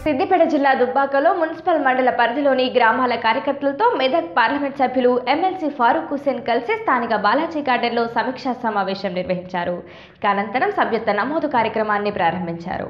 సిద్దిపేట జిల్లా దుబ్బాకలో మున్సిపల్ మండల పరిధిలోని గ్రామాల కార్యకర్తలతో మెదక్ పార్లమెంట్ సభ్యులు ఎమ్మెల్సీ ఫారూక్ హుసేన్ కలిసి స్థానిక బాలాజీ గార్డెన్లో సమీక్షా సమావేశం నిర్వహించారు ఇక అనంతరం సభ్యత్వ నమోదు కార్యక్రమాన్ని ప్రారంభించారు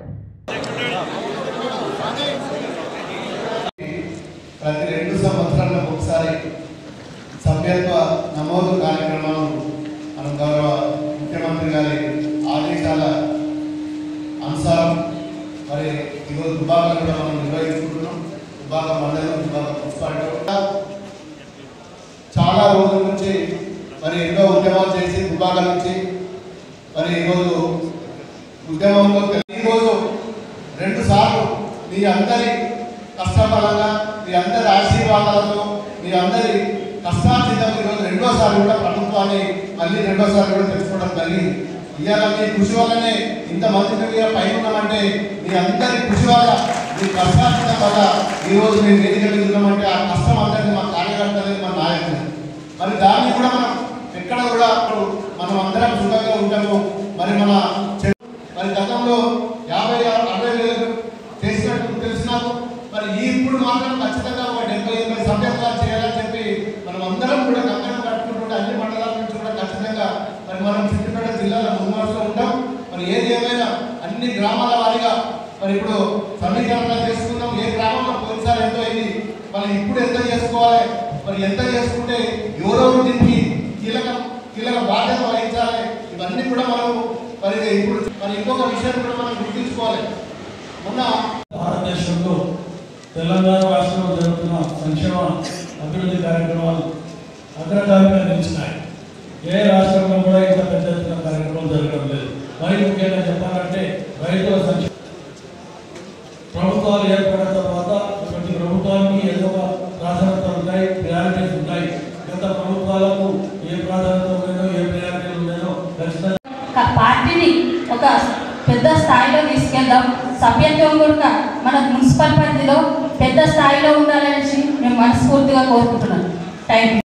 ప్రతి రెండు సంవత్సరాలకు ఒకసారి సభ్యత్వ నమోదు కార్యక్రమం మన గౌరవ ముఖ్యమంత్రి గారి ఆదేశాల అనుసారం మరి ఈరోజు దుబాకలు కూడా మనం నిర్వహించుకుంటున్నాం దుబాక మండలం దుబాక మున్సిపాలిటీ కూడా చాలా రోజుల నుంచి మరి ఎన్నో ఉద్యమాలు చేసి దుబాక నుంచి మరి ఈరోజు ఉద్యమంలో ఈరోజు రెండు సార్లు మీ అందరి కష్టఫలంగా మీ అందరి ఆశీర్వాదాలతో మీ అందరి కష్టార్జితం ఈరోజు రెండోసారి కూడా ప్రభుత్వాన్ని మళ్ళీ రెండోసారి కూడా తెచ్చుకోవడం జరిగింది ఇవాళ మీ కృషి వల్లనే ఇంతమంది మీద పైన ఉన్నామంటే మీ అందరి కృషి వల్ల మీ కష్టార్జితం వల్ల ఈరోజు మేము వేదిక మీద ఉన్నామంటే ఆ కష్టం అందరినీ మా కార్యకర్తలే మా నాయకులు మరి దాన్ని కూడా మనం ఎక్కడ కూడా ఇప్పుడు మనం అందరం సుఖంగా ఉంటాము మరి మన చె- మరి గతంలో యాభై ఆరు అరవై వేలు చేసినట్టు తెలుసు నాకు మరి ఈ ఇప్పుడు మాత్రం ఖచ్చితంగా ఒక డెబ్బై ఎనభై సభ్యత్వాలు చేయాలని చెప్పి మనం అందరం కూడా కంకణం కట్టుకుంటుంటే అన్ని మండలాల నుంచి కూడా ఖచ్చితంగా మరి మనం సిద్దిపేట జిల్లాలో ముందులో ఉంటాం మరి ఏది ఏమైనా అన్ని గ్రామాల వారీగా మరి ఇప్పుడు సమీకరణ చేసుకుందాం ఏ గ్రామంలో పోయినసారి ఎంతో అయింది మరి ఇప్పుడు ఎంత చేసుకోవాలి మరి ఎంత చేసుకుంటే ఎవరెవరు దీనికి కీలక కీలక బాధ్యత వహించాలి ఇవన్నీ కూడా మనం మరి ఇప్పుడు మరి ఇంకొక విషయం కూడా మనం గుర్తుంచుకోవాలి మొన్న భారతదేశంలో తెలంగాణ రాష్ట్రంలో జరుగుతున్న సంక్షేమ అభివృద్ధి కార్యక్రమాలు అగ్రగామిగా నిలిచినాయి ఏ రాష్ట్రంలో కూడా ఇంత పెద్ద ఎత్తున కార్యక్రమం జరగడం లేదు మరి ముఖ్యంగా చెప్పాలంటే రైతుల సంక్షేమ ప్రభుత్వాలు ఏర్పడిన తర్వాత ప్రతి ప్రభుత్వానికి ఏదో ఒక ప్రాధాన్యతలు ఉంటాయి ప్రయారిటీస్ ఉంటాయి గత ప్రభుత్వాలకు ఏ ప్రాధాన్యత ఉండేదో ఏ ప్రయారిటీలు ఉండేదో ఖచ్చితంగా ఒక పార్టీని ఒక పెద్ద స్థాయిలో తీసుకెళ్దాం సభ్యత్వం కూడా మన మున్సిపల్ పరిధిలో పెద్ద స్థాయిలో ఉండాలనేసి మేము మనస్ఫూర్తిగా కోరుకుంటున్నాం థ్యాంక్ యూ